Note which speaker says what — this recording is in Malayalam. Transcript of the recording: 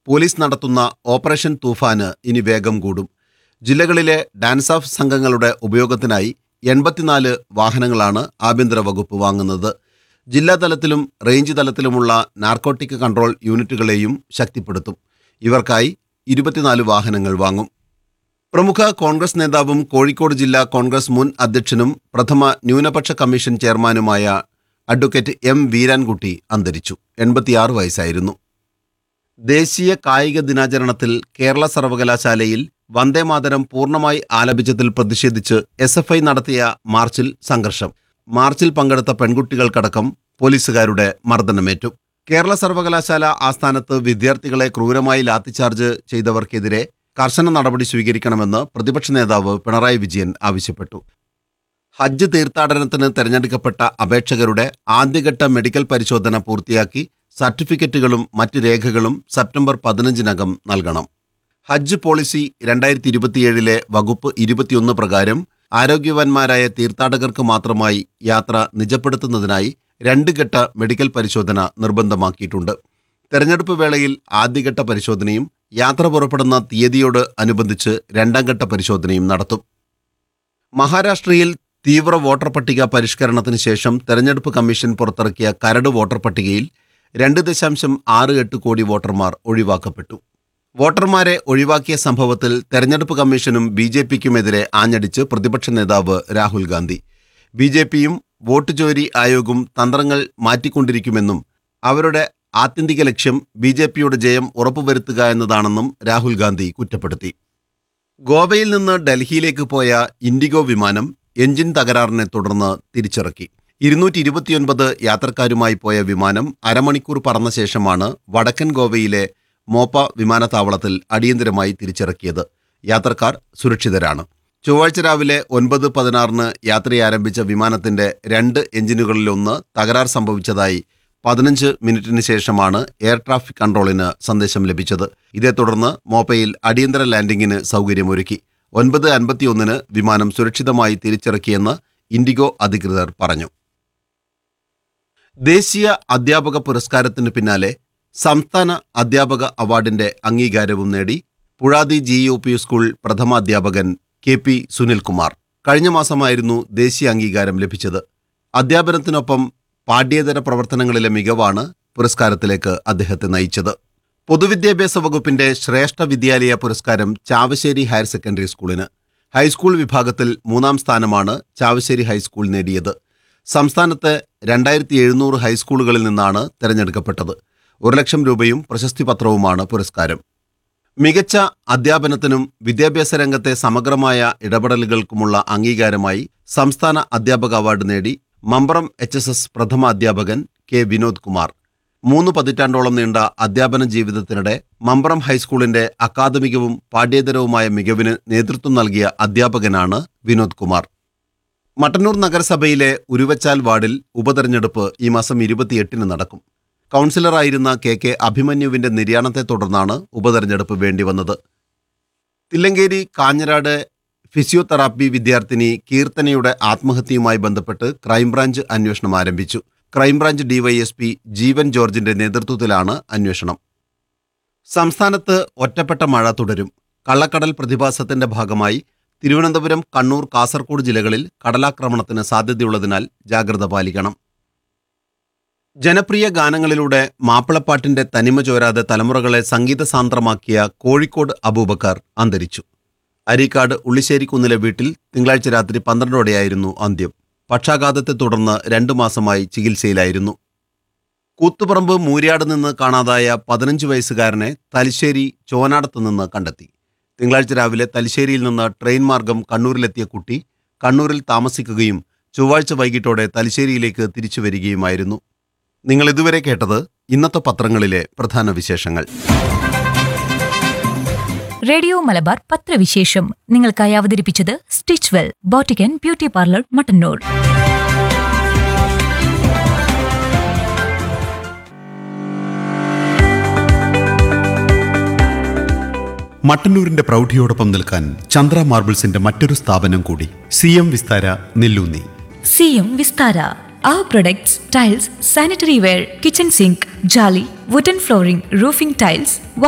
Speaker 1: പോലീസ് നടത്തുന്ന ഓപ്പറേഷൻ തൂഫാന് ഇനി വേഗം കൂടും ജില്ലകളിലെ ഡാൻസ് ഓഫ് സംഘങ്ങളുടെ ഉപയോഗത്തിനായി എൺപത്തിനാല് വാഹനങ്ങളാണ് ആഭ്യന്തര വകുപ്പ് വാങ്ങുന്നത് ജില്ലാതലത്തിലും റേഞ്ച് തലത്തിലുമുള്ള നാർക്കോട്ടിക് കൺട്രോൾ യൂണിറ്റുകളെയും ശക്തിപ്പെടുത്തും ഇവർക്കായി ഇരുപത്തിനാല് വാഹനങ്ങൾ വാങ്ങും പ്രമുഖ കോൺഗ്രസ് നേതാവും കോഴിക്കോട് ജില്ലാ കോൺഗ്രസ് മുൻ അധ്യക്ഷനും പ്രഥമ ന്യൂനപക്ഷ കമ്മീഷൻ ചെയർമാനുമായ അഡ്വക്കേറ്റ് എം വീരാൻകുട്ടി അന്തരിച്ചു എൺപത്തിയാറ് വയസ്സായിരുന്നു ദേശീയ കായിക ദിനാചരണത്തിൽ കേരള സർവകലാശാലയിൽ വന്ദേമാതരം പൂർണ്ണമായി ആലപിച്ചതിൽ പ്രതിഷേധിച്ച് എസ് എഫ് ഐ നടത്തിയ മാർച്ചിൽ സംഘർഷം മാർച്ചിൽ പങ്കെടുത്ത പെൺകുട്ടികൾക്കടക്കം പോലീസുകാരുടെ മർദ്ദനമേറ്റു കേരള സർവകലാശാല ആസ്ഥാനത്ത് വിദ്യാർത്ഥികളെ ക്രൂരമായി ലാത്തിച്ചാർജ് ചെയ്തവർക്കെതിരെ കർശന നടപടി സ്വീകരിക്കണമെന്ന് പ്രതിപക്ഷ നേതാവ് പിണറായി വിജയൻ ആവശ്യപ്പെട്ടു ഹജ്ജ് തീർത്ഥാടനത്തിന് തെരഞ്ഞെടുക്കപ്പെട്ട അപേക്ഷകരുടെ ആദ്യഘട്ട മെഡിക്കൽ പരിശോധന പൂർത്തിയാക്കി സർട്ടിഫിക്കറ്റുകളും മറ്റ് രേഖകളും സെപ്റ്റംബർ പതിനഞ്ചിനകം നൽകണം ഹജ്ജ് പോളിസി രണ്ടായിരത്തി ഇരുപത്തിയേഴിലെ വകുപ്പ് ഇരുപത്തിയൊന്ന് പ്രകാരം ആരോഗ്യവാന്മാരായ തീർത്ഥാടകർക്ക് മാത്രമായി യാത്ര നിജപ്പെടുത്തുന്നതിനായി രണ്ട് ഘട്ട മെഡിക്കൽ പരിശോധന നിർബന്ധമാക്കിയിട്ടുണ്ട് തെരഞ്ഞെടുപ്പ് വേളയിൽ ആദ്യഘട്ട പരിശോധനയും യാത്ര പുറപ്പെടുന്ന തീയതിയോട് അനുബന്ധിച്ച് രണ്ടാം ഘട്ട പരിശോധനയും നടത്തും മഹാരാഷ്ട്രയിൽ തീവ്ര വോട്ടർ പട്ടിക പരിഷ്കരണത്തിന് ശേഷം തെരഞ്ഞെടുപ്പ് കമ്മീഷൻ പുറത്തിറക്കിയ കരട് വോട്ടർ പട്ടികയിൽ രണ്ട് ദശാംശം ആറ് എട്ട് കോടി വോട്ടർമാർ ഒഴിവാക്കപ്പെട്ടു വോട്ടർമാരെ ഒഴിവാക്കിയ സംഭവത്തിൽ തെരഞ്ഞെടുപ്പ് കമ്മീഷനും ബി ജെ പിക്കുമെതിരെ ആഞ്ഞടിച്ച് പ്രതിപക്ഷ നേതാവ് രാഹുൽ ഗാന്ധി ബി ജെ പിയും വോട്ട് ചോരി ആയോഗും തന്ത്രങ്ങൾ മാറ്റിക്കൊണ്ടിരിക്കുമെന്നും അവരുടെ ആത്യന്തിക ലക്ഷ്യം ബി ജെ പിയുടെ ജയം ഉറപ്പുവരുത്തുക എന്നതാണെന്നും രാഹുൽ ഗാന്ധി കുറ്റപ്പെടുത്തി ഗോവയിൽ നിന്ന് ഡൽഹിയിലേക്ക് പോയ ഇൻഡിഗോ വിമാനം എഞ്ചിൻ തകരാറിനെ തുടർന്ന് തിരിച്ചിറക്കി ഇരുന്നൂറ്റി ഇരുപത്തിയൊൻപത് യാത്രക്കാരുമായി പോയ വിമാനം അരമണിക്കൂർ പറന്ന ശേഷമാണ് വടക്കൻ ഗോവയിലെ മോപ്പ വിമാനത്താവളത്തിൽ അടിയന്തരമായി തിരിച്ചിറക്കിയത് യാത്രക്കാർ സുരക്ഷിതരാണ് ചൊവ്വാഴ്ച രാവിലെ ഒൻപത് പതിനാറിന് യാത്രയാരംഭിച്ച വിമാനത്തിന്റെ രണ്ട് എഞ്ചിനുകളിലൊന്ന് തകരാർ സംഭവിച്ചതായി പതിനഞ്ച് മിനിറ്റിന് ശേഷമാണ് എയർ ട്രാഫിക് കൺട്രോളിന് സന്ദേശം ലഭിച്ചത് ഇതേ തുടർന്ന് മോപ്പയിൽ അടിയന്തര ലാൻഡിംഗിന് സൗകര്യമൊരുക്കി ഒൻപത് അൻപത്തിയൊന്നിന് വിമാനം സുരക്ഷിതമായി തിരിച്ചിറക്കിയെന്ന് ഇൻഡിഗോ അധികൃതർ പറഞ്ഞു ദേശീയ അധ്യാപക പുരസ്കാരത്തിന് പിന്നാലെ സംസ്ഥാന അധ്യാപക അവാർഡിന്റെ അംഗീകാരവും നേടി Puzhathi G U P school പ്രഥമാധ്യാപകൻ കെ പി സുനിൽകുമാർ കഴിഞ്ഞ മാസമായിരുന്നു ദേശീയ അംഗീകാരം ലഭിച്ചത് അധ്യാപനത്തിനൊപ്പം പാഠ്യേതര പ്രവർത്തനങ്ങളിലെ മികവാണ് പുരസ്കാരത്തിലേക്ക് അദ്ദേഹത്തെ നയിച്ചത് പൊതുവിദ്യാഭ്യാസ വകുപ്പിന്റെ ശ്രേഷ്ഠ വിദ്യാലയ പുരസ്കാരം ചാവശ്ശേരി ഹയർ സെക്കൻഡറി സ്കൂളിന് ഹൈസ്കൂൾ വിഭാഗത്തിൽ മൂന്നാം സ്ഥാനമാണ് ചാവശ്ശേരി ഹൈസ്കൂൾ നേടിയത് സംസ്ഥാനത്ത് രണ്ടായിരത്തി എഴുന്നൂറ് ഹൈസ്കൂളുകളിൽ നിന്നാണ് തെരഞ്ഞെടുക്കപ്പെട്ടത് ഒരു ലക്ഷം രൂപയും പ്രശസ്തി പത്രവുമാണ് പുരസ്കാരം മികച്ച അധ്യാപനത്തിനും വിദ്യാഭ്യാസ രംഗത്തെ സമഗ്രമായ ഇടപെടലുകൾക്കുമുള്ള അംഗീകാരമായി സംസ്ഥാന അധ്യാപക അവാർഡ് നേടി മമ്പ്രം എച്ച് എസ് എസ് പ്രഥമ അധ്യാപകൻ കെ വിനോദ് കുമാർ മൂന്ന് പതിറ്റാണ്ടോളം നീണ്ട അധ്യാപന ജീവിതത്തിനിടെ മമ്പ്രം ഹൈസ്കൂളിന്റെ അക്കാദമികവും പാഠ്യേതരവുമായ മികവിന് നേതൃത്വം നൽകിയ അധ്യാപകനാണ് വിനോദ് കുമാർ മട്ടന്നൂർ നഗരസഭയിലെ ഉരുവച്ചാൽ വാർഡിൽ ഉപതെരഞ്ഞെടുപ്പ് ഈ മാസം ഇരുപത്തിയെട്ടിന് നടക്കും കൗൺസിലറായിരുന്ന കെ കെ അഭിമന്യുവിന്റെ നിര്യാണത്തെ തുടർന്നാണ് ഉപതെരഞ്ഞെടുപ്പ് വേണ്ടിവന്നത് തില്ലങ്കേരി കാഞ്ഞരാട് ഫിസിയോതെറാപ്പി വിദ്യാർത്ഥിനി കീർത്തനയുടെ ആത്മഹത്യയുമായി ബന്ധപ്പെട്ട് ക്രൈംബ്രാഞ്ച് അന്വേഷണം ആരംഭിച്ചു ക്രൈംബ്രാഞ്ച് ഡിവൈഎസ്പി ജീവൻ ജോർജിന്റെ നേതൃത്വത്തിലാണ് അന്വേഷണം സംസ്ഥാനത്ത് ഒറ്റപ്പെട്ട മഴ തുടരും കള്ളക്കടൽ പ്രതിഭാസത്തിന്റെ ഭാഗമായി തിരുവനന്തപുരം കണ്ണൂർ കാസർഗോഡ് ജില്ലകളിൽ കടലാക്രമണത്തിന് സാധ്യതയുള്ളതിനാൽ ജാഗ്രത പാലിക്കണം ജനപ്രിയ ഗാനങ്ങളിലൂടെ മാപ്പിളപ്പാട്ടിന്റെ തനിമ ചോരാതെ തലമുറകളെ സംഗീതസാന്ദ്രമാക്കിയ കോഴിക്കോട് അബൂബക്കർ അന്തരിച്ചു അരീക്കാട് ഉള്ളിശ്ശേരിക്കുന്നിലെ വീട്ടിൽ തിങ്കളാഴ്ച രാത്രി പന്ത്രണ്ടോടെയായിരുന്നു അന്ത്യം പക്ഷാഘാതത്തെ തുടർന്ന് രണ്ടു മാസമായി ചികിത്സയിലായിരുന്നു കൂത്തുപറമ്പ് മൂര്യാട് നിന്ന് കാണാതായ പതിനഞ്ച് വയസ്സുകാരനെ തലശ്ശേരി ചോനാടത്ത് നിന്ന് കണ്ടെത്തി തിങ്കളാഴ്ച രാവിലെ തലശ്ശേരിയിൽ നിന്ന് ട്രെയിൻ മാർഗം കണ്ണൂരിലെത്തിയ കുട്ടി കണ്ണൂരിൽ താമസിക്കുകയും ചൊവ്വാഴ്ച വൈകിട്ടോടെ തലശ്ശേരിയിലേക്ക് തിരിച്ചു വരികയുമായിരുന്നു നിങ്ങൾ ഇതുവരെ കേട്ടത് ഇന്നത്തെ പത്രങ്ങളിലെ പ്രധാന വിശേഷങ്ങൾ
Speaker 2: റേഡിയോ മലബാർ പത്രവിശേഷം നിങ്ങൾക്കായി അവതരിപ്പിച്ചത് സ്റ്റിച്ച് വെൽ ബോട്ടിക്കൻ ബ്യൂട്ടി പാർലർ മട്ടന്നൂർ
Speaker 1: മട്ടന്നൂരിന്റെ പ്രൗഢിയോടൊപ്പം നിൽക്കാൻ ചന്ദ്ര മാർബിൾസിന്റെ മറ്റൊരു സ്ഥാപനം കൂടി C M Vistara Nelloonni
Speaker 2: C M Vistara Our products, tiles, sanitary ware, kitchen sink, jolly, wooden flooring, roofing tiles,